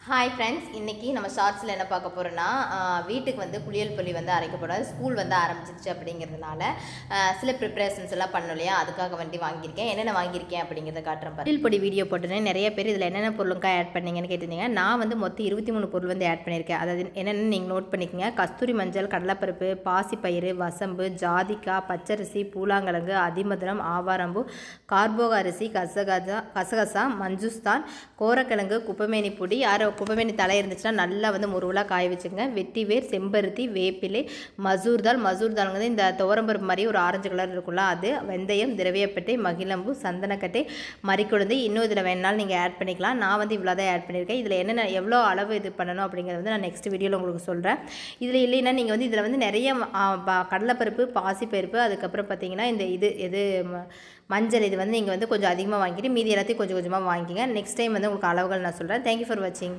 Hi friends இன்றைக்கி நம்ம ஷார்ட்ஸில் என்ன பார்க்க போகிறோன்னா வீட்டுக்கு வந்து புளியல் பொலி வந்து அரைக்க போகிறோம் ஸ்கூல் வந்து ஆரம்பிச்சிருச்சு அப்படிங்கிறதுனால ஆஹ், சில ப்ரிப்பரேஷன்ஸ் எல்லாம் பண்ணணும் இல்லையா அதுக்காக வண்டி வாங்கியிருக்கேன் என்னென்ன வாங்கியிருக்கேன் அப்படிங்கிறத காட்டுறேன் பாருங்க. புளியல் பொடி வீடியோ போட்டேன் நிறைய பேர் இதில் என்னென்ன பொருளுக்கா ஆட் பண்ணீங்கன்னு கேட்டிருந்தீங்க நான் வந்து மொத்தம் இருபத்தி மூணு பொருள் வந்து ஆட் பண்ணியிருக்கேன் அதாவது என்னென்னு நீங்கள் நோட் பண்ணிக்கோங்க கஸ்தூரி மஞ்சள் கடலைப்பருப்பு பாசிப்பயிறு வசம்பு ஜாதிக்காய் பச்சரிசி பூலாங்கிழங்கு அதிமதுரம் ஆவாரம்பூ கார்போக அரிசி கசகசா கசகசா மஞ்சுஸ்தான் கோரக்கிழங்கு குப்பமேனி பொடி யாரோ குப்பமேனி தலை இருந்துச்சுன்னா நல்லா வந்து முருவலாக காய வச்சுங்க வெட்டிவேர் செம்பருத்தி வேப்பிலை மசூர் தால் மசூர் தாலுங்கிறது இந்த துவரம்பருப்பு மாதிரி ஒரு ஆரஞ்சு கலர் இருக்குல்ல அது வெந்தயம் திரவியப்பட்டை மகிழம்பு சந்தனக்கட்டை மறிக்குழந்தை இன்னும் இதில் வேணாலும் நீங்கள் ஆட் பண்ணிக்கலாம் நான் வந்து இவ்வளோ தான் ஆட் பண்ணியிருக்கேன் இதில் என்னென்ன எவ்வளோ அளவு இது பண்ணணும் அப்படிங்கிறத வந்து நான் நெக்ஸ்ட் வீடியோவில் உங்களுக்கு சொல்கிறேன் இதில் இல்லைன்னா நீங்கள் வந்து இதில் வந்து நிறைய ஆ, ப- கடலைப்பருப்பு பாசிப்பருப்பு அதுக்கப்புறம் பார்த்தீங்கன்னா இந்த இது இது ம- மஞ்சள் இது வந்து நீங்கள் வந்து கொஞ்சம் அதிகமாக வாங்கிட்டு மீதி எல்லாத்தையும் கொஞ்சம் கொஞ்சமாக வாங்கிங்க நெக்ஸ்ட் டைம் வந்து உங்களுக்கு அளவுகள் நான் சொல்கிறேன் தேங்க்யூ ஃபார் வாட்சிங்